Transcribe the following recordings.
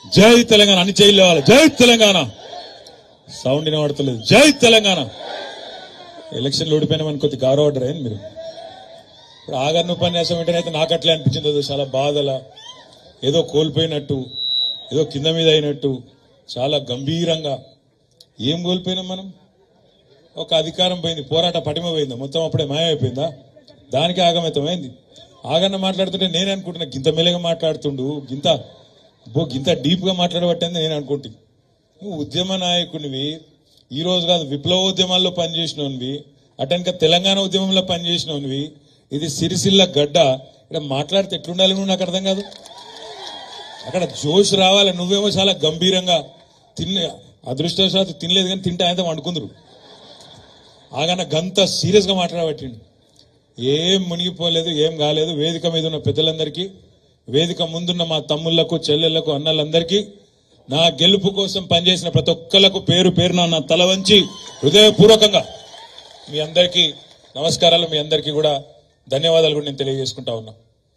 జై తెలంగాణ అని జైలు లేవాలి జై తెలంగాణ సౌండ్ వినబడతలేదు జై తెలంగాణ ఎలక్షన్లు ఓడిపోయినా మనకు కొద్ది గౌరవడ్డరు ఏంది మీరు ఇప్పుడు ఆగన్న ఉపన్యాసం వెంటనే నాకు అట్లే అనిపించింది అది చాలా బాధలా ఏదో కోల్పోయినట్టు ఏదో కింద మీద అయినట్టు చాలా గంభీరంగా ఏం కోల్పోయినాం మనం ఒక అధికారం పోయింది పోరాట పటిమ పోయిందా మొత్తం అప్పుడే మాయమైపోయిందా దానికి ఆగమితమైంది ఆగన్న మాట్లాడుతుంటే నేను అనుకుంటున్నా గింత మెల్లగా మాట్లాడుతుండు గింత బో గింత డీప్ గా మాట్లాడబట్టని నేను అనుకుంటున్నా నువ్వు ఉద్యమ నాయకునివి ఈ రోజు కాదు విప్లవోద్యమాల్లో పనిచేసినవి అటెనక తెలంగాణ ఉద్యమంలో పనిచేసినవి ఇది సిరిసిల్ల గడ్డ ఇక్కడ మాట్లాడితే ఎట్లుండాలి నువ్వు నాకు అర్థం కాదు అక్కడ జోష్ రావాలి నువ్వేమో చాలా గంభీరంగా తిన్న అదృష్టవశాత్తు తినలేదు కానీ తింటే ఆయన వండుకుందరు ఆగన్న గంత సీరియస్ గా మాట్లాడబట్టిండు ఏం మునిగిపోలేదు ఏం కాలేదు వేదిక మీద ఉన్న పెద్దలందరికీ వేదిక ముందున్న మా తమ్ముళ్లకు చెల్లెళ్లకు అన్నలందరికీ నా గెలుపు కోసం పనిచేసిన ప్రతి ఒక్కళ్లకు పేరు పేరున నా తల వంచి హృదయపూర్వకంగా మీ అందరికీ నమస్కారాలు మీ అందరికీ కూడా ధన్యవాదాలు కూడా నేను తెలియజేసుకుంటా ఉన్నా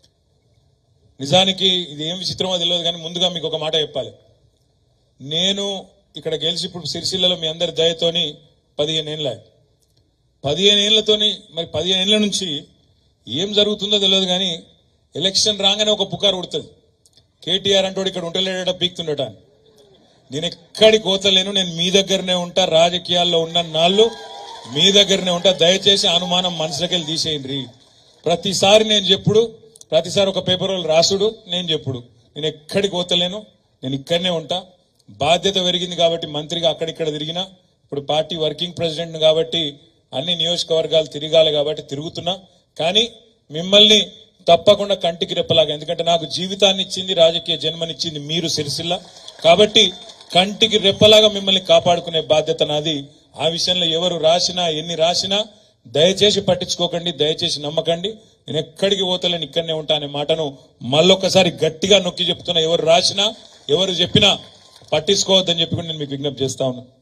నిజానికి ఇది ఏం విచిత్రమో తెలియదు కానీ ముందుగా మీకు ఒక మాట చెప్పాలి నేను ఇక్కడ గెలిచి ఇప్పుడు సిరిసిల్లలో మీ అందరి దయతోని పదిహేను ఏళ్ళ పదిహేను ఏళ్లతోని మరి పదిహేను ఏళ్ల నుంచి ఏం జరుగుతుందో తెలియదు కానీ ఎలక్షన్ రాగానే ఒక పుకారు ఉడుతుంది కేటీఆర్ అంటోడు ఇక్కడ ఉంటలేడట పీక్తుండట అని. నేను ఎక్కడికి పోతలేను నేను మీ దగ్గరనే ఉంటా రాజకీయాల్లో ఉన్న నాళ్ళు మీ దగ్గరనే ఉంటా దయచేసి అనుమానం మనసులోకి వెళ్ళి తీసేయండి ప్రతిసారి నేను చెప్పుడు ప్రతిసారి ఒక పేపర్ వాళ్ళు రాసుడు నేను చెప్పుడు నేను ఎక్కడికి పోతలేను నేను ఇక్కడనే ఉంటా బాధ్యత పెరిగింది కాబట్టి మంత్రిగా అక్కడిక్కడ తిరిగినా ఇప్పుడు పార్టీ వర్కింగ్ ప్రెసిడెంట్ కాబట్టి అన్ని నియోజకవర్గాలు తిరగాలి కాబట్టి తిరుగుతున్నా కానీ మిమ్మల్ని తప్పకుండా కంటికి రెప్పలాగా ఎందుకంటే నాకు జీవితాన్ని ఇచ్చింది రాజకీయ జన్మనిచ్చింది మీరు సిరిసిల్ల కాబట్టి కంటికి రెప్పలాగా మిమ్మల్ని కాపాడుకునే బాధ్యత నాది ఆ విషయంలో ఎవరు రాసినా ఎన్ని రాసినా దయచేసి పట్టించుకోకండి దయచేసి నమ్మకండి నేను ఎక్కడికి పోతలేను ఇక్కడనే ఉంటా అనే మాటను మళ్ళొక్కసారి గట్టిగా నొక్కి చెప్తున్నా ఎవరు రాసినా ఎవరు చెప్పినా పట్టించుకోవద్దని చెప్పి కూడా నేను మీకు విజ్ఞప్తి చేస్తా ఉన్నా